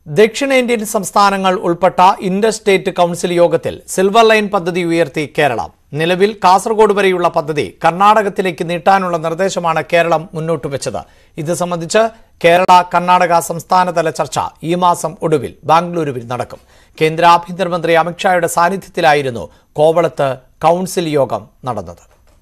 ദക്ഷിണേന്ത്യൻ സംസ്ഥാനങ്ങൾ ഉൾപ്പെട്ട ഇന്റർ സ്റ്റേറ്റ് കൌൺസിൽ യോഗത്തിൽ സിൽവർ ലൈൻ പദ്ധതി ഉയർത്തി കേരളം നിലവിൽ കാസർഗോഡ് വരെയുള്ള പദ്ധതി കർണാടകത്തിലേക്ക് നീട്ടാനുള്ള നിർദ്ദേശമാണ് കേരളം മുന്നോട്ട് വെച്ചത് ഇത് സംബന്ധിച്ച് കേരള കർണാടക സംസ്ഥാനതല ചർച്ച ഈ മാസം ഒടുവിൽ ബാംഗ്ലൂരുവിൽ നടക്കും കേന്ദ്ര ആഭ്യന്തരമന്ത്രി അമിത്ഷായുടെ സാന്നിധ്യത്തിലായിരുന്നു കോവളത്ത് കൌൺസിൽ യോഗം നടന്നത്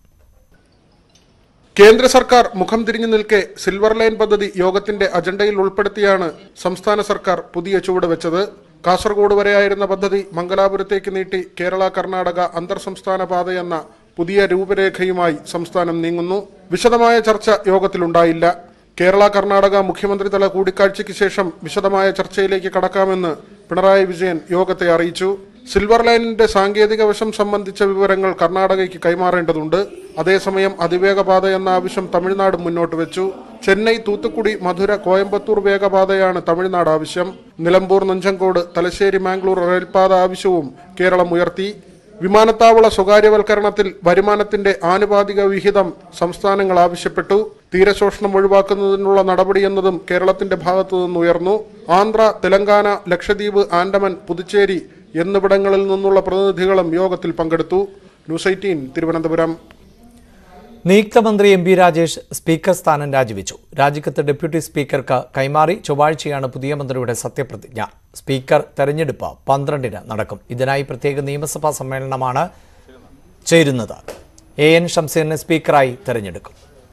കേന്ദ്ര സർക്കാർ മുഖം തിരിഞ്ഞു നിൽക്കെ സിൽവർ ലൈൻ പദ്ധതി യോഗത്തിന്റെ അജണ്ടയിൽ ഉൾപ്പെടുത്തിയാണ് സംസ്ഥാന സർക്കാർ പുതിയ ചുവട് വെച്ചത് കാസർഗോഡ് വരെയായിരുന്ന പദ്ധതി മംഗലാപുരത്തേക്ക് നീട്ടി കേരള കർണാടക അന്തർ സംസ്ഥാന പാതയെന്ന പുതിയ രൂപരേഖയുമായി സംസ്ഥാനം നീങ്ങുന്നു വിശദമായ ചർച്ച യോഗത്തിലുണ്ടായില്ല കേരള കർണാടക മുഖ്യമന്ത്രിതല കൂടിക്കാഴ്ചയ്ക്ക് ശേഷം വിശദമായ ചർച്ചയിലേക്ക് കടക്കാമെന്ന് പിണറായി വിജയൻ യോഗത്തെ അറിയിച്ചു സിൽവർ ലൈനിന്റെ സാങ്കേതിക വശം സംബന്ധിച്ച വിവരങ്ങൾ കർണാടകയ്ക്ക് കൈമാറേണ്ടതുണ്ട് അതേസമയം അതിവേഗപാത എന്ന ആവശ്യം തമിഴ്നാട് മുന്നോട്ട് വെച്ചു ചെന്നൈ തൂത്തുക്കുടി മധുര കോയമ്പത്തൂർ വേഗപാതയാണ് തമിഴ്നാട് ആവശ്യം നിലമ്പൂർ നഞ്ചങ്കോട് തലശ്ശേരി മാംഗ്ലൂർ റെയിൽപാത ആവശ്യവും കേരളം ഉയർത്തി വിമാനത്താവള സ്വകാര്യവൽക്കരണത്തിൽ വരുമാനത്തിന്റെ ആനുപാതിക വിഹിതം സംസ്ഥാനങ്ങൾ ആവശ്യപ്പെട്ടു തീരശോഷണം ഒഴിവാക്കുന്നതിനുള്ള നടപടിയെന്നതും കേരളത്തിന്റെ ഭാഗത്തു നിന്ന് ഉയർന്നു ആന്ധ്ര തെലങ്കാന ലക്ഷദ്വീപ് ആൻഡമാൻ പുതുച്ചേരി എന്നിവിടങ്ങളിൽ നിന്നുള്ള പ്രതിനിധികളും യോഗത്തിൽ പങ്കെടുത്തു ന്യൂസ് എയ്റ്റീൻ തിരുവനന്തപുരം നിയുക്ത മന്ത്രി എം പി രാജേഷ് സ്പീക്കർ സ്ഥാനം രാജിവെച്ചു രാജിക്കത്ത് ഡെപ്യൂട്ടി സ്പീക്കർക്ക് കൈമാറി ചൊവ്വാഴ്ചയാണ് പുതിയ മന്ത്രിയുടെ സത്യപ്രതിജ്ഞ സ്പീക്കർ തെരഞ്ഞെടുപ്പ് പന്ത്രണ്ടിന് നടക്കും ഇതിനായി പ്രത്യേക നിയമസഭാ സമ്മേളനമാണ് ചേരുന്നത് എ എൻ ഷംസീറിനെ സ്പീക്കറായി തെരഞ്ഞെടുക്കും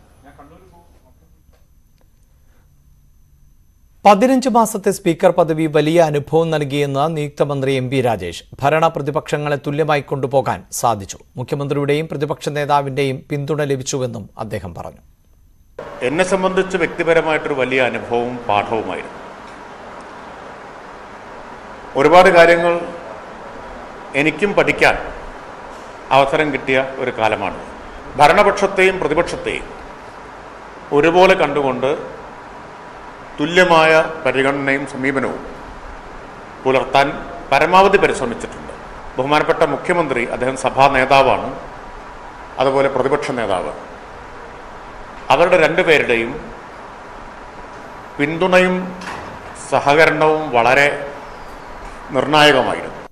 പതിനഞ്ച് മാസത്തെ സ്പീക്കർ പദവി വലിയ അനുഭവം നൽകിയെന്ന് നിയുക്ത മന്ത്രി എം പി രാജേഷ് ഭരണ പ്രതിപക്ഷങ്ങളെ തുല്യമായി കൊണ്ടുപോകാൻ സാധിച്ചു മുഖ്യമന്ത്രിയുടെയും പ്രതിപക്ഷ നേതാവിന്റെയും പിന്തുണ ലഭിച്ചുവെന്നും അദ്ദേഹം പറഞ്ഞു എന്നെ സംബന്ധിച്ച് വ്യക്തിപരമായിട്ടൊരു വലിയ അനുഭവവും പാഠവുമായിരുന്നു ഒരുപാട് കാര്യങ്ങൾ എനിക്കും പഠിക്കാൻ അവസരം കിട്ടിയ ഒരു കാലമാണ് ഭരണപക്ഷത്തെയും പ്രതിപക്ഷത്തെയും ഒരുപോലെ കണ്ടുകൊണ്ട് തുല്യമായ പരിഗണനയും സമീപനവും പുലർത്താൻ പരമാവധി പരിശ്രമിച്ചിട്ടുണ്ട് ബഹുമാനപ്പെട്ട മുഖ്യമന്ത്രി അദ്ദേഹം സഭാ നേതാവാണ് അതുപോലെ പ്രതിപക്ഷ നേതാവ് അവരുടെ രണ്ടുപേരുടെയും പിന്തുണയും സഹകരണവും വളരെ നിർണായകമായിരുന്നു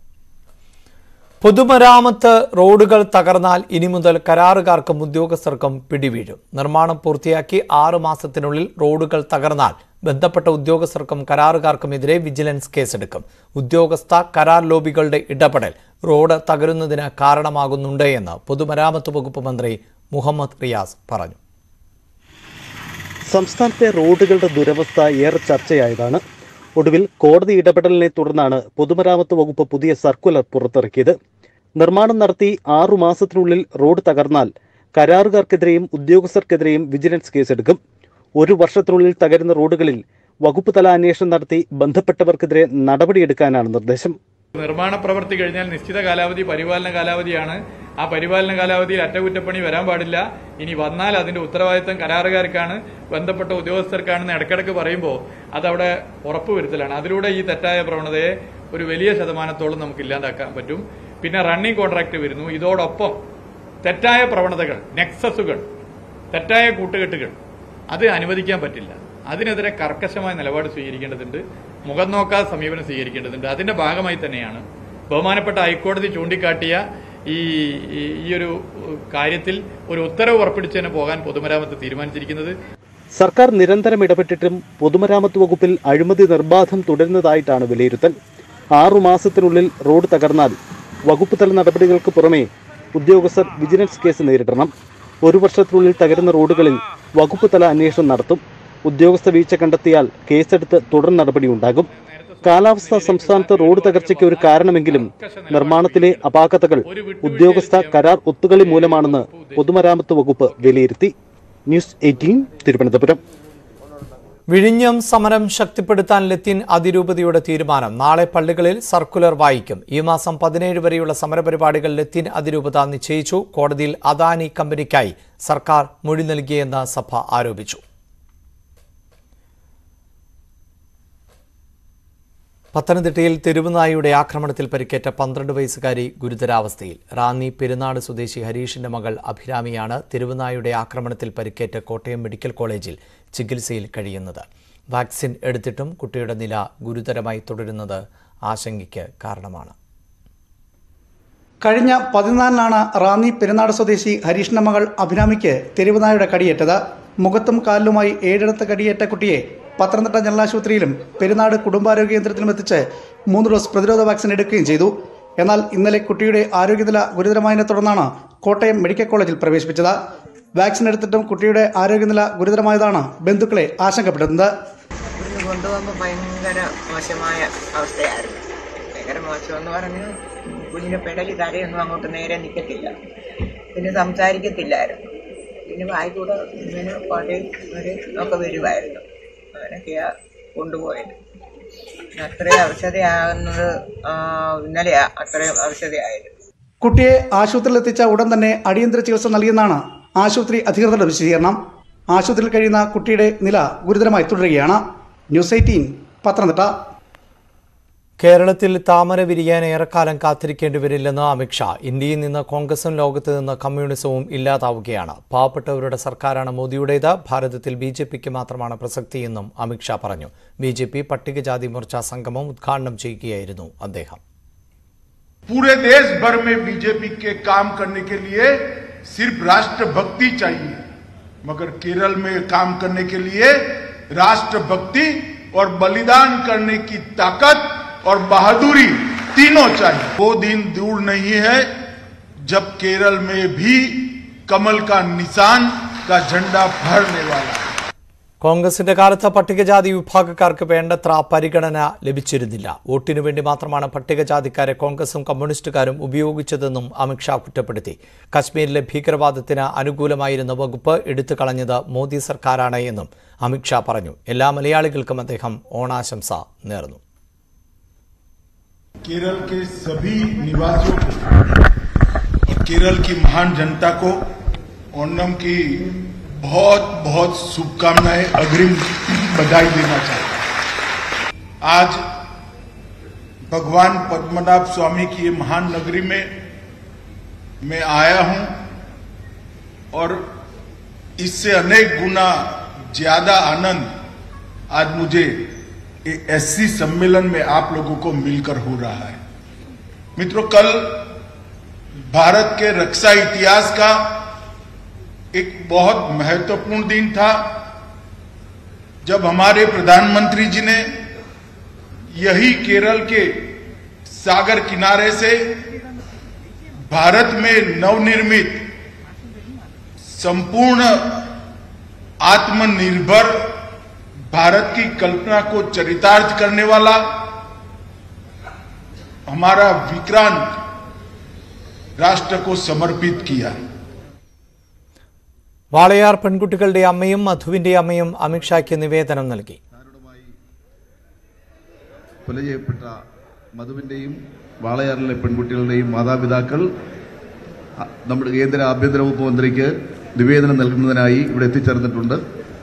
പൊതുമരാമത്ത് റോഡുകൾ തകർന്നാൽ ഇനി മുതൽ കരാറുകാർക്കും ഉദ്യോഗസ്ഥർക്കും പിടിവീഴും നിർമ്മാണം പൂർത്തിയാക്കി ആറു മാസത്തിനുള്ളിൽ റോഡുകൾ തകർന്നാൽ ബന്ധപ്പെട്ട ഉദ്യോഗസ്ഥർക്കും കരാറുകാർക്കുമെതിരെ വിജിലൻസ് കേസെടുക്കും ഉദ്യോഗസ്ഥ കരാർ ലോബികളുടെ ഇടപെടൽ റോഡ് തകരുന്നതിന് കാരണമാകുന്നുണ്ട് എന്ന് പൊതുമരാമത്ത് വകുപ്പ് മന്ത്രി മുഹമ്മദ് റിയാസ് പറഞ്ഞു സംസ്ഥാനത്തെ റോഡുകളുടെ ദുരവസ്ഥ ഏറെ ചർച്ചയായതാണ് ഒടുവിൽ കോടതി ഇടപെടലിനെ തുടർന്നാണ് പൊതുമരാമത്ത് വകുപ്പ് പുതിയ സർക്കുലർ പുറത്തിറക്കിയത് നിർമ്മാണം നടത്തി ആറു മാസത്തിനുള്ളിൽ റോഡ് തകർന്നാൽ കരാറുകാർക്കെതിരെയും ഉദ്യോഗസ്ഥർക്കെതിരെയും വിജിലൻസ് കേസെടുക്കും ഒരു വർഷത്തിനുള്ളിൽ തകരുന്ന റോഡുകളിൽ വകുപ്പ് തല അന്വേഷണം നടത്തി ബന്ധപ്പെട്ടവർക്കെതിരെ നടപടിയെടുക്കാനാണ് നിർദ്ദേശം നിർമ്മാണ പ്രവൃത്തി കഴിഞ്ഞാൽ നിശ്ചിത കാലാവധി പരിപാലന കാലാവധിയാണ് ആ പരിപാലന കാലാവധിയിൽ അറ്റകുറ്റപ്പണി വരാൻ പാടില്ല ഇനി വന്നാൽ അതിന്റെ ഉത്തരവാദിത്തം കരാറുകാർക്കാണ് ബന്ധപ്പെട്ട ഉദ്യോഗസ്ഥർക്കാണെന്ന് ഇടയ്ക്കിടയ്ക്ക് പറയുമ്പോൾ അതവിടെ ഉറപ്പുവരുത്തലാണ് അതിലൂടെ ഈ തെറ്റായ പ്രവണതയെ ഒരു വലിയ ശതമാനത്തോളം നമുക്ക് ഇല്ലാതാക്കാൻ പറ്റും പിന്നെ റണ്ണിംഗ് കോൺട്രാക്ട് വരുന്നു ഇതോടൊപ്പം തെറ്റായ പ്രവണതകൾ നെക്സസുകൾ തെറ്റായ കൂട്ടുകെട്ടുകൾ അത് അനുവദിക്കാൻ പറ്റില്ല അതിനെതിരെ കർക്കശമായ നിലപാട് സ്വീകരിക്കേണ്ടതുണ്ട് മുഖം നോക്കാതെ സമീപനം സ്വീകരിക്കേണ്ടതുണ്ട് അതിന്റെ ഭാഗമായി തന്നെയാണ് ബഹുമാനപ്പെട്ട ഹൈക്കോടതി ചൂണ്ടിക്കാട്ടിയ ഈ ഈ- ഈ ഒരു കാര്യത്തിൽ ഒരു ഉത്തരവ് ഉറപ്പിടിച്ചതിന് പോകാൻ പൊതുമരാമത്ത് തീരുമാനിച്ചിരിക്കുന്നത് സർക്കാർ നിരന്തരം ഇടപെട്ടിട്ടും പൊതുമരാമത്ത് വകുപ്പിൽ അഴിമതി നിർബാധം തുടരുന്നതായിട്ടാണ് വിലയിരുത്തൽ ആറു മാസത്തിനുള്ളിൽ റോഡ് തകർന്നാൽ വകുപ്പ് തല നടപടികൾക്ക് പുറമെ ഉദ്യോഗസ്ഥർ വിജിലൻസ് കേസ് നേരിടണം ഒരു വർഷത്തിനുള്ളിൽ തകരുന്ന റോഡുകളിൽ വകുപ്പ് തല അന്വേഷണം നടത്തും ഉദ്യോഗസ്ഥ വീഴ്ച കണ്ടെത്തിയാൽ കേസെടുത്ത് തുടർ നടപടിയുണ്ടാകും കാലാവസ്ഥ സംസ്ഥാനത്ത് റോഡ് തകർച്ചയ്ക്ക് ഒരു കാരണമെങ്കിലും നിർമ്മാണത്തിലെ അപാകതകൾ ഉദ്യോഗസ്ഥ കരാർ ഒത്തുകളി മൂലമാണെന്ന് പൊതുമരാമത്ത് വകുപ്പ് വിലയിരുത്തി ന്യൂസ് എയ്റ്റീൻ തിരുവനന്തപുരം വിഴിഞ്ഞം സമരം ശക്തിപ്പെടുത്താൻ ലത്തീൻ അതിരൂപതയുടെ തീരുമാനം നാളെ പള്ളികളിൽ സർക്കുലർ വായിക്കും ഈ മാസം പതിനേഴ് വരെയുള്ള സമരപരിപാടികൾ ലത്തീൻ അതിരൂപത നിശ്ചയിച്ചു കോടതിയിൽ അദാനി കമ്പനിക്കായി സർക്കാർ മൊഴി നൽകിയെന്ന് സഭ ആരോപിച്ചു പത്തനംതിട്ടയിൽ തെരുവുനായുടെ ആക്രമണത്തിൽ പരിക്കേറ്റ പന്ത്രണ്ട് വയസ്സുകാരി ഗുരുതരാവസ്ഥയിൽ റാന്നി പെരുന്നാട് സ്വദേശി ഹരീഷിന്റെ മകൾ അഭിരാമിയാണ് തെരുവുനായുടെ ആക്രമണത്തിൽ പരിക്കേറ്റ കോട്ടയം മെഡിക്കൽ കോളേജിൽ ചികിത്സയിൽ കഴിയുന്നത് വാക്സിൻ എടുത്തിട്ടും കുട്ടിയുടെ നില ഗുരുതരമായി തുടരുന്നത് ആശങ്കയ്ക്ക് കാരണമാണ് കഴിഞ്ഞ പതിനാലിനാണ് റാന്നി പെരുന്നാട് സ്വദേശി ഹരീഷിന്റെ മകൾ അഭിരാമിക്ക് തെരുവുനായുടെ കടിയേറ്റത് മുഖത്തും കാലിലുമായി ഏഴിടത്ത് കടിയേറ്റ കുട്ടിയെ പത്തനംതിട്ട ജനറൽ ആശുപത്രിയിലും പെരുന്നാട് കുടുംബാരോഗ്യ കേന്ദ്രത്തിലും എത്തിച്ച് മൂന്ന് ഡോസ് പ്രതിരോധ വാക്സിൻ എടുക്കുകയും ചെയ്തു എന്നാൽ ഇന്നലെ കുട്ടിയുടെ ആരോഗ്യനില ഗുരുതരമായതിനെ തുടർന്നാണ് കോട്ടയം മെഡിക്കൽ കോളേജിൽ പ്രവേശിപ്പിച്ചത് വാക്സിൻ എടുത്തിട്ടും കുട്ടിയുടെ ആരോഗ്യനില ഗുരുതരമായതാണ് ബന്ധുക്കളെ ആശങ്കപ്പെടുന്നത് ഇവിടുന്ന് കൊണ്ടുപോകുമ്പോൾ ഭയങ്കര മോശമായ അവസ്ഥയായിരുന്നു ഭയങ്കര മോശമെന്ന് പറഞ്ഞ് കുഞ്ഞിന് പെടലി കരയൊന്നും അങ്ങോട്ട് നേരെ നിൽക്കത്തില്ല പിന്നെ സംസാരിക്കത്തില്ലായിരുന്നു പിന്നെ വായിക്കൂടെ ഇങ്ങനെ പടയും ഒരു ഒക്കെ വരുമായിരുന്നു അങ്ങനെയൊക്കെയാ കൊണ്ടുപോയത് അത്രയും ഔഷധയാകുന്നത് ആ, ഇന്നലെയാ അത്രയും ഔഷധയായത് കുട്ടിയെ ആശുപത്രിയിൽ എത്തിച്ച ഉടൻ തന്നെ അടിയന്തര ചികിത്സ നൽകിയെന്നാണ് ആശുപത്രി അധികൃതരുടെ വിശദീകരണം ആശുപത്രിയിൽ കഴിയുന്ന കുട്ടിയുടെ നില ഗുരുതരമായി തുടരുകയാണ് ന്യൂസ് എയ്റ്റീൻ പത്തനംതിട്ട കേരളത്തിൽ താമര വിരിയാൻ ഏറെക്കാലം കാത്തിരിക്കേണ്ടി വരില്ലെന്ന് അമിത്ഷാ ഇന്ത്യയിൽ നിന്ന് കോൺഗ്രസും ലോകത്ത് നിന്ന് കമ്മ്യൂണിസവും ഇല്ലാതാവുകയാണ് പാവപ്പെട്ടവരുടെ സർക്കാരാണ് മോദിയുടേത് ഭാരതത്തിൽ ബി ജെ പിക്ക് മാത്രമാണ് പ്രസക്തിയെന്നും അമിത്ഷാ പറഞ്ഞു ബി ജെ പി പട്ടികജാതി മോർച്ച സംഗമം ഉദ്ഘാടനം ചെയ്യുകയായിരുന്നു അദ്ദേഹം पूरे देश भर में बीजेपी के काम करने के लिए सिर्फ राष्ट्रभक्ति चाहिए मगर केरल में काम करने के लिए राष्ट्रभक्ति और बलिदान करने की ताकत और बहादुरी तीनों चाहिए वो दिन दूर नहीं है जब केरल में भी कमल का निशान का झंडा फहरने वाला है കോൺഗ്രസിന്റെ കാലത്ത് പട്ടികജാതി വിഭാഗക്കാർക്ക് വേണ്ടത്ര പരിഗണന ലഭിച്ചിരുന്നില്ല വോട്ടിനു വേണ്ടി മാത്രമാണ് പട്ടികജാതിക്കാരെ കോൺഗ്രസും കമ്മ്യൂണിസ്റ്റുകാരും ഉപയോഗിച്ചതെന്നും അമിത്ഷാ കുറ്റപ്പെടുത്തി കശ്മീരിലെ ഭീകരവാദത്തിന് അനുകൂലമായിരുന്ന വകുപ്പ് എടുത്തു കളഞ്ഞത് മോദി സർക്കാരാണ് എന്നും അമിത്ഷാ പറഞ്ഞു എല്ലാ മലയാളികൾക്കും അദ്ദേഹം ഓണാശംസ നേർന്നു केरल के सभी निवासियों को और केरल की महान जनता को ओणम की बहुत बहुत शुभकामनाएं अग्रिम बधाई देना चाहता हूं आज भगवान पद्मनाभ स्वामी की ये महान नगरी में मैं आया हूं और इससे अनेक गुना ज्यादा आनंद आज मुझे एससी सम्मेलन में आप लोगों को मिलकर हो रहा है मित्रों कल भारत के रक्षा इतिहास का एक बहुत महत्वपूर्ण दिन था जब हमारे प्रधानमंत्री जी ने यही केरल के सागर किनारे से भारत में नवनिर्मित संपूर्ण आत्मनिर्भर भारत की कल्पना को चरितार्थ करने वाला हमारा विक्रांत राष्ट्र को समर्पित किया വാളയാർ പെൺകുട്ടികളുടെ അമ്മയും മധുവിന്റെ അമ്മയും അമിത്ഷായ്ക്ക് നിവേദനം നൽകി കൊല ചെയ്യപ്പെട്ട മധുവിൻ്റെയും വാളയാറിലെ പെൺകുട്ടികളുടെയും മാതാപിതാക്കൾ അ, നമ്മുടെ കേന്ദ്ര ആഭ്യന്തര വകുപ്പ് മന്ത്രിക്ക് നിവേദനം നൽകുന്നതിനായി ഇവിടെ എത്തിച്ചേർന്നിട്ടുണ്ട്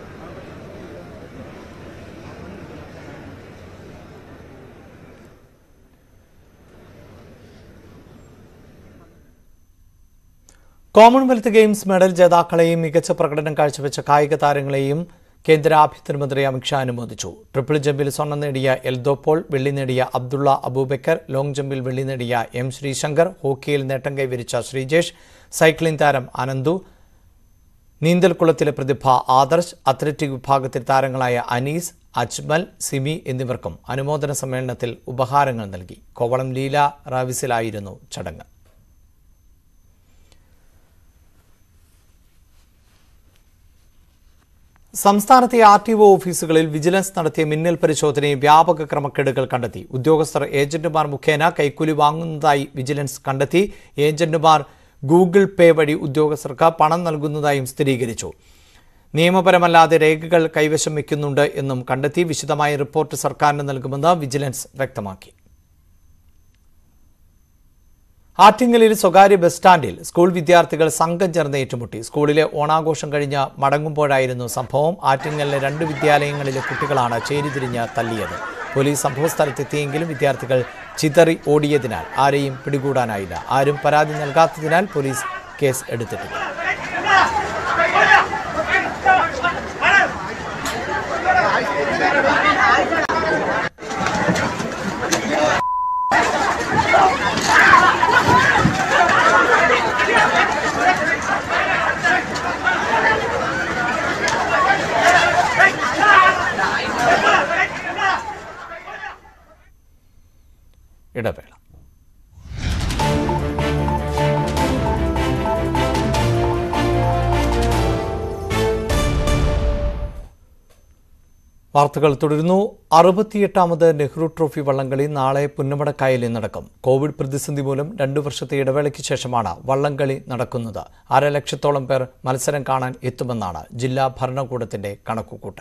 കോമൺവെൽത്ത് ഗെയിംസ് മെഡൽ ജേതാക്കളെയും മികച്ച പ്രകടനം കാഴ്ചവെച്ച കായിക താരങ്ങളെയും കേന്ദ്ര ആഭ്യന്തരമന്ത്രി അമിത്ഷാ അനുമോദിച്ചു ട്രിപ്പിൾ ജമ്പിൽ സ്വർണം നേടിയ എൽദോ പോൾ വെള്ളി നേടിയ അബ്ദുള്ള അബൂബക്കർ ലോങ് ജമ്പിൽ വെള്ളി നേടിയ എം ശ്രീശങ്കർ ഹോക്കിയിൽ നേട്ടം കൈവരിച്ച ശ്രീജേഷ് സൈക്ലിംഗ് താരം അനന്തു നീന്തൽക്കുളത്തിലെ പ്രതിഭ ആദർശ് അത്ലറ്റിക് വിഭാഗത്തിൽ താരങ്ങളായ അനീസ് അജ്മൽ സിമി എന്നിവർക്കും അനുമോദന സമ്മേളനത്തിൽ ഉപഹാരങ്ങൾ നൽകി കോവളം ലീല റാവിസിലായിരുന്നു ചടങ്ങ് സംസ്ഥാനത്തെ ആർ ടി ഒ ഓഫീസുകളിൽ വിജിലൻസ് നടത്തിയ മിന്നൽ പരിശോധനയിൽ വ്യാപക ക്രമക്കേടുകൾ കണ്ടെത്തി ഉദ്യോഗസ്ഥർ ഏജന്റുമാർ മുഖേന കൈക്കൂലി വാങ്ങുന്നതായി വിജിലൻസ് കണ്ടെത്തി ഏജന്റുമാർ ഗൂഗിൾ പേ വഴി ഉദ്യോഗസ്ഥർക്ക് പണം നൽകുന്നതായും സ്ഥിരീകരിച്ചു നിയമപരമല്ലാതെ രേഖകൾ കൈവശം വയ്ക്കുന്നുണ്ട് എന്നും കണ്ടെത്തി വിശദമായ റിപ്പോർട്ട് സർക്കാരിന് നൽകുമെന്ന് വിജിലൻസ് വ്യക്തമാക്കി ആറ്റിങ്ങലിൽ സ്വകാര്യ ബസ് സ്റ്റാൻഡിൽ സ്കൂൾ വിദ്യാർത്ഥികൾ സംഘം ചേർന്ന് ഏറ്റുമുട്ടി സ്കൂളിലെ ഓണാഘോഷം കഴിഞ്ഞ് മടങ്ങുമ്പോഴായിരുന്നു സംഭവം ആറ്റിങ്ങലിലെ രണ്ട് വിദ്യാലയങ്ങളിലെ കുട്ടികളാണ് ചേരിതിരിഞ്ഞ് തല്ലിയത് പോലീസ് സംഭവസ്ഥലത്തെത്തിയെങ്കിലും വിദ്യാർത്ഥികൾ ചിതറി ഓടിയതിനാൽ ആരെയും പിടികൂടാനായില്ല ആരും പരാതി നൽകാത്തതിനാൽ പോലീസ് കേസ് എടുത്തിട്ടില്ല ഇടവേള വാർത്തകൾ തുടരുന്നു അറുപത്തിയെട്ടാമത് നെഹ്റു ട്രോഫി വള്ളംകളി നാളെ പുന്നമടക്കായലിൽ നടക്കും കോവിഡ് പ്രതിസന്ധി മൂലം രണ്ടു വർഷത്തെ ഇടവേളയ്ക്ക് ശേഷമാണ് വള്ളംകളി നടക്കുന്നത് അര ലക്ഷത്തോളം പേർ മത്സരം കാണാൻ എത്തുമെന്നാണ് ജില്ലാ ഭരണകൂടത്തിന്റെ കണക്കുകൂട്ടൽ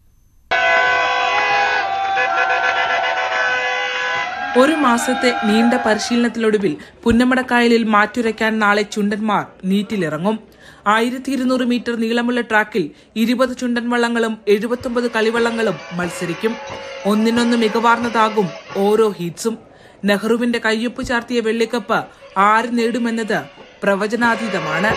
ഒരു മാസത്തെ നീണ്ട പരിശീലനത്തിലൊടുവിൽ പുന്നമടക്കായലിൽ മാറ്റുരയ്ക്കാൻ നാളെ ചുണ്ടന്മാർ നീറ്റിലിറങ്ങും ആയിരത്തി ഇരുന്നൂറ് മീറ്റർ നീളമുള്ള ട്രാക്കിൽ ഇരുപത് ചുണ്ടൻ വള്ളങ്ങളും എഴുപത്തൊമ്പത് കളിവള്ളങ്ങളും മത്സരിക്കും ഒന്നിനൊന്ന് മികവാർന്നതാകും ഓരോ ഹീറ്റ്സും നെഹ്റുവിന്റെ കയ്യൊപ്പ് ചാർത്തിയ വെള്ളിക്കപ്പ് ആര് നേടുമെന്നത് പ്രവചനാതീതമാണ്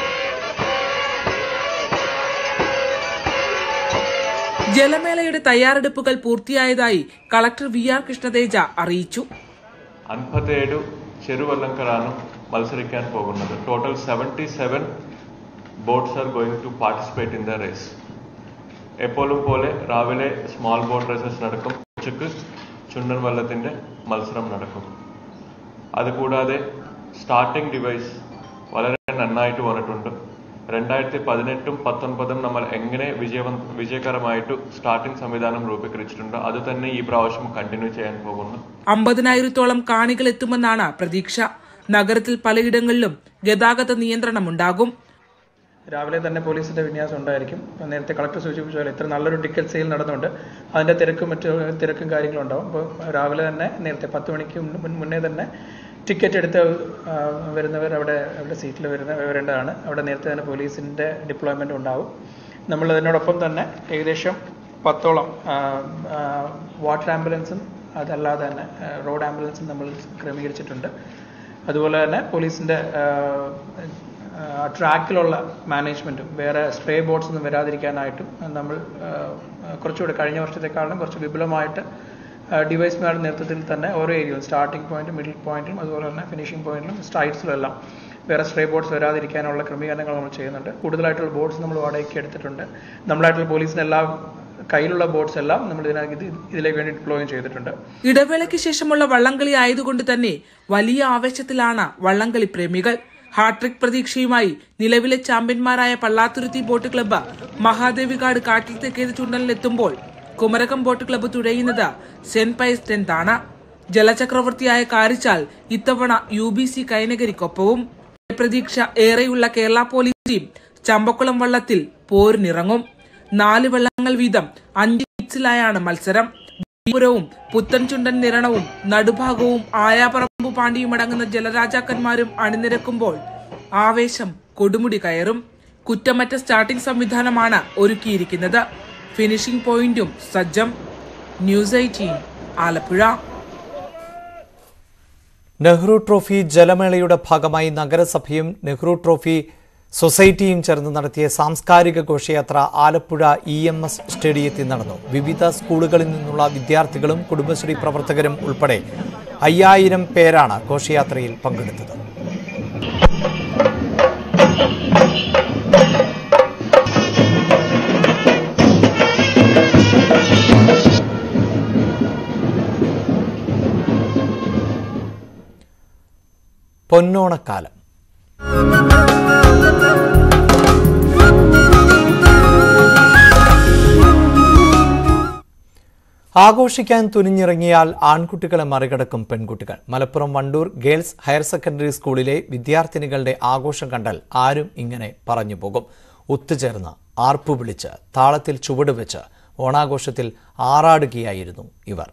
ജലമേളയുടെ തയ്യാറെടുപ്പുകൾ പൂർത്തിയായതായി കളക്ടർ വി ആർ കൃഷ്ണതേജ അറിയിച്ചു അൻപത്തേഴ് ചെറുവള്ളങ്ങളാണ് മത്സരിക്കാൻ പോകുന്നത് total seventy seven boats are going to participate in the race എപ്പോഴും പോലെ രാവിലെ സ്മോൾ ബോട്ട് റേസസ് നടക്കും ഉച്ചക്ക് ചുണ്ടൻ വള്ളത്തിൻ്റെ മത്സരം നടക്കും അതുകൂടാതെ സ്റ്റാർട്ടിംഗ് ഡിവൈസ് വളരെ നന്നായിട്ട് വന്നിട്ടുണ്ട് രണ്ടായിരത്തി പതിനെട്ടും പത്തൊൻപതും നമ്മൾ എങ്ങനെ വിജയവ വിജയകരമായിട്ട് സ്റ്റാർട്ടിംഗ് സംവിധാനം രൂപീകരിച്ചിട്ടുണ്ട് അത് തന്നെ ഈ പ്രാവശ്യം കണ്ടിന്യൂ ചെയ്യാൻ പോകുന്നു അമ്പതിനായിരത്തോളം കാണികൾ എത്തുമെന്നാണ് പ്രതീക്ഷ നഗരത്തിൽ പലയിടങ്ങളിലും ഗതാഗത നിയന്ത്രണമുണ്ടാകും രാവിലെ തന്നെ പോലീസിന്റെ വിന്യാസം ഉണ്ടായിരിക്കും നേരത്തെ കളക്ടർ സൂചിപ്പിച്ച പോലെ ഇത്ര നല്ലൊരു ടിക്കറ്റ് സെയിൽ നടന്നുകൊണ്ട് അതിന്റെ തിരക്കും മറ്റു തിരക്കും കാര്യങ്ങളും ഉണ്ടാവും അപ്പോൾ രാവിലെ തന്നെ നേരത്തെ പത്ത് മണിക്ക് മുൻ- മുന്നേ തന്നെ ടിക്കറ്റ് എടുത്ത് ആ, വരുന്നവർ അവിടെ അവിടെ സീറ്റിൽ വരുന്ന വരേണ്ടതാണ് അവിടെ നേരത്തെ തന്നെ പോലീസിന്റെ ഡിപ്ലോയ്മെന്റ് ഉണ്ടാവും നമ്മൾ അതിനോടൊപ്പം തന്നെ ഏകദേശം പത്തോളം ആ, ആ, വാട്ടർ ആംബുലൻസും അതല്ലാതെ തന്നെ ആ, റോഡ് ആംബുലൻസും നമ്മൾ ക്രമീകരിച്ചിട്ടുണ്ട് അതുപോലെ തന്നെ പോലീസിന്റെ ആ, ആ, ട്രാക്കിലുള്ള മാനേജ്മെന്റും വേറെ സ്പ്രേ ബോട്ട്സ് ഒന്നും വരാതിരിക്കാനായിട്ടും നമ്മൾ ആ, കുറച്ചുകൂടെ കഴിഞ്ഞ വർഷത്തെക്കാളും കുറച്ച് വിപുലമായിട്ട് ഡിവൈസ്മാരുടെ നേതൃത്വത്തിൽ തന്നെ ഓരോ ഏരിയയും സ്റ്റാർട്ടിംഗ് പോയിന്റും മിഡിൽ പോയിന്റും അതുപോലെ തന്നെ ഫിനിഷിംഗ് പോയിന്റിലും സ്ട്രൈറ്റ്സിലും എല്ലാം വേറെ സ്പ്രേ ബോട്ട്സ് വരാതിരിക്കാനുള്ള ക്രമീകരണങ്ങൾ നമ്മൾ ചെയ്യുന്നുണ്ട് കൂടുതലായിട്ടുള്ള ബോട്ട്സ് നമ്മൾ വാടകയ്ക്ക് എടുത്തിട്ടുണ്ട് നമ്മളായിട്ടുള്ള പോലീസിന് എല്ലാ കയ്യിലുള്ള ബോട്ട്സ് എല്ലാം നമ്മൾ ഇതിനകത്ത് ഇത് ഇതിലേക്ക് വേണ്ടി ഡിപ്ലോയും ചെയ്തിട്ടുണ്ട് ഇടവേളയ്ക്ക് ശേഷമുള്ള വള്ളംകളി ആയതുകൊണ്ട് തന്നെ വലിയ ആവേശത്തിലാണ് വള്ളംകളി പ്രേമികൾ ഹാട്രിക് പ്രതീക്ഷയുമായി നിലവിലെ ചാമ്പ്യന്മാരായ പള്ളാത്തുരുത്തി ബോട്ട് ക്ലബ്ബ് മഹാദേവികാട് കാട്ടിൽ തെക്കേത് ചുണ്ടനിലെത്തുമ്പോൾ കുമരകം ബോട്ട് ക്ലബ്ബ് തുഴയുന്നത് സെന്റ് പൈസ് ടെൻത്ത് ആണ് ജലചക്രവർത്തിയായ കാരിച്ചാൽ ഇത്തവണ യു ബി സി കൈനകരിക്കൊപ്പവും പ്രതീക്ഷ ഏറെയുള്ള കേരള പോലീസ് ടീം ചമ്പക്കുളം വള്ളത്തിൽ പോരിനിറങ്ങും നാല് വള്ളങ്ങൾ വീതം അഞ്ച് ഹീറ്റ്സിലായാണ് മത്സരം പുരവും പുത്തൻചുണ്ടൻ നിരണവും നടുഭാഗവും ആയാപറമ്പു പാണ്ടിയും അടങ്ങുന്ന ജലരാജാക്കന്മാരും അണിനിരക്കുമ്പോൾ ആവേശം കൊടുമുടി കയറും കുറ്റമറ്റ സ്റ്റാർട്ടിംഗ് സംവിധാനമാണ് ഒരുക്കിയിരിക്കുന്നത് ഫിനിഷിംഗ് പോയിന്റും സജ്ജം news eighteen Alappuzha Nehru trophy ജലമേളയുടെ ഭാഗമായി നഗരസഭയും നെഹ്റു ട്രോഫി സൊസൈറ്റിയും ചേർന്ന് നടത്തിയ സാംസ്കാരിക ഘോഷയാത്ര ആലപ്പുഴ ഇ എം എസ് സ്റ്റേഡിയത്തിൽ നടന്നു വിവിധ സ്കൂളുകളിൽ നിന്നുള്ള വിദ്യാർത്ഥികളും കുടുംബശ്രീ പ്രവർത്തകരും ഉൾപ്പെടെ അയ്യായിരം പേരാണ് ഘോഷയാത്രയിൽ പങ്കെടുത്തത് പൊന്നോണക്കാലം ആഘോഷിക്കാൻ തുനിഞ്ഞിറങ്ങിയാൽ ആൺകുട്ടികളെ മറികടക്കും പെൺകുട്ടികൾ Malappuram Wandoor girls higher secondary സ്കൂളിലെ വിദ്യാർത്ഥിനികളുടെ ആഘോഷം കണ്ടാൽ ആരും ഇങ്ങനെ പറഞ്ഞു പോകും ഒത്തുചേർന്ന് ആർപ്പു വിളിച്ച് താളത്തിൽ ചുവട് വെച്ച് ഓണാഘോഷത്തിൽ ആറാടുകയായിരുന്നു ഇവർ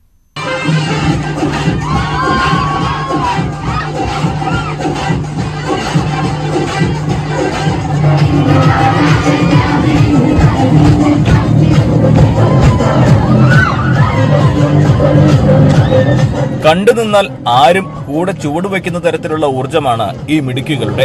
കണ്ടു നിന്നാൽ ആരും കൂടെ ചുവടുവെക്കുന്ന തരത്തിലുള്ള ഊർജമാണ് ഈ മിടുക്കികളുടെ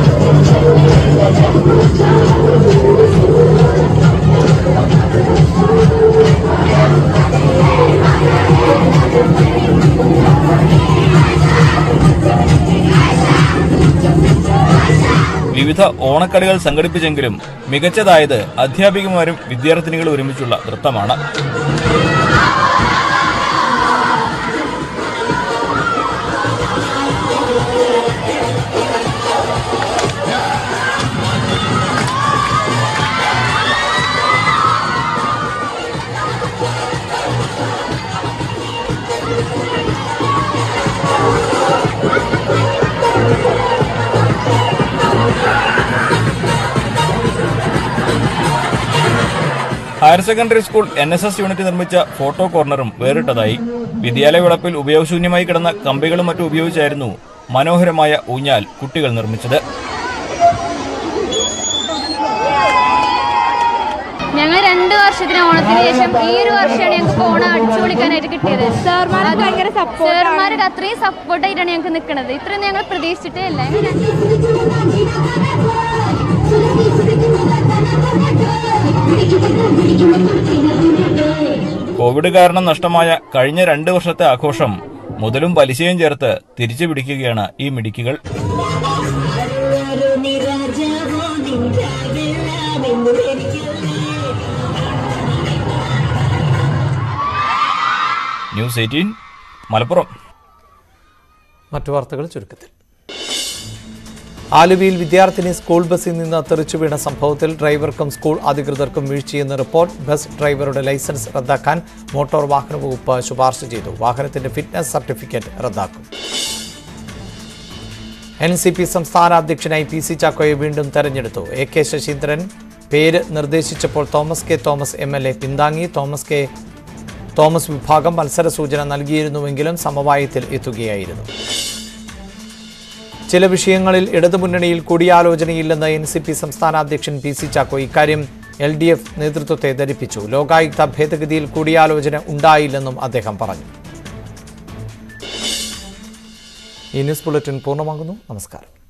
വിവിധ ഓണക്കളികൾ സംഘടിപ്പിച്ചെങ്കിലും മികച്ചതായത് അധ്യാപികമാരും വിദ്യാർത്ഥിനികളും ഒരുമിച്ചുള്ള നൃത്തമാണ് higher secondary school N S S unit നിർമ്മിച്ച ഫോട്ടോ കോർണറും വേറിട്ടതായി വിദ്യാലയ വിളപ്പിൽ ഉപയോഗശൂന്യമായി കിടന്ന കമ്പികളും മറ്റും ഉപയോഗിച്ചായിരുന്നു മനോഹരമായ ഊഞ്ഞാൽ കുട്ടികൾ നിർമ്മിച്ചത് ഞങ്ങൾ രണ്ട് വർഷത്തിന് ഓണത്തിന് ശേഷം ഈ ഒരു വർഷമാണ് ഞങ്ങൾക്ക് ഓണം അടിച്ചു പൊളിക്കാനായിട്ട് കിട്ടിയത് സാർമാർക്ക് ഭയങ്കര സപ്പോർട്ട് സാർമാർക്ക് അത്രയും സപ്പോർട്ടായിട്ടാണ് ഞങ്ങൾക്ക് നിൽക്കുന്നത് ഇത്രയൊന്നും ഞങ്ങൾ പ്രതീക്ഷിച്ചിട്ടേ ഇല്ല കോവിഡ് കാരണം നഷ്ടമായ കഴിഞ്ഞ രണ്ട് വർഷത്തെ ആഘോഷം മുതലും പലിശയും ചേർത്ത് തിരിച്ചു പിടിക്കുകയാണ് ഈ മിടുക്കികൾ ന്യൂസ് എയ്റ്റീൻ മലപ്പുറം മറ്റു വാർത്തകൾ ചുരുക്കത്തിൽ ആലുവയിൽ വിദ്യാർത്ഥിനി സ്കൂൾ ബസ്സിൽ നിന്ന് തെറിച്ചു വീണ സംഭവത്തിൽ ഡ്രൈവർക്കും സ്കൂൾ അധികൃതർക്കും വീഴ്ചയെന്ന് റിപ്പോർട്ട് ബസ് ഡ്രൈവറുടെ ലൈസൻസ് റദ്ദാക്കാൻ മോട്ടോർ വാഹന വകുപ്പ് ശുപാർശ ചെയ്തു വാഹനത്തിന്റെ ഫിറ്റ്നസ് സർട്ടിഫിക്കറ്റ് റദ്ദാക്കും എൻ സി പി സംസ്ഥാന അധ്യക്ഷനായി പി സി ചാക്കോയെ വീണ്ടും തെരഞ്ഞെടുത്തു എ കെ ശശീന്ദ്രൻ പേര് നിർദ്ദേശിച്ചപ്പോൾ Thomas K Thomas M L A പിന്താങ്ങി തോമസ് കെ തോമസ് വിഭാഗം മത്സര സൂചന നൽകിയിരുന്നുവെങ്കിലും സമവായത്തിൽ എത്തുകയായിരുന്നു ചില വിഷയങ്ങളിൽ ഇടതുമുന്നണിയിൽ കൂടിയാലോചനയില്ലെന്ന് എൻ സി പി സംസ്ഥാന അധ്യക്ഷൻ പി സി ചാക്കോ ഇക്കാര്യം എൽ ഡി എഫ് നേതൃത്വത്തെ ധരിപ്പിച്ചു ലോകായുക്ത ഭേദഗതിയിൽ കൂടിയാലോചന ഉണ്ടായില്ലെന്നും അദ്ദേഹം പറഞ്ഞു ഈ ന്യൂസ് ബുള്ളറ്റിൻ പൂർണ്ണമാകുന്നു നമസ്കാരം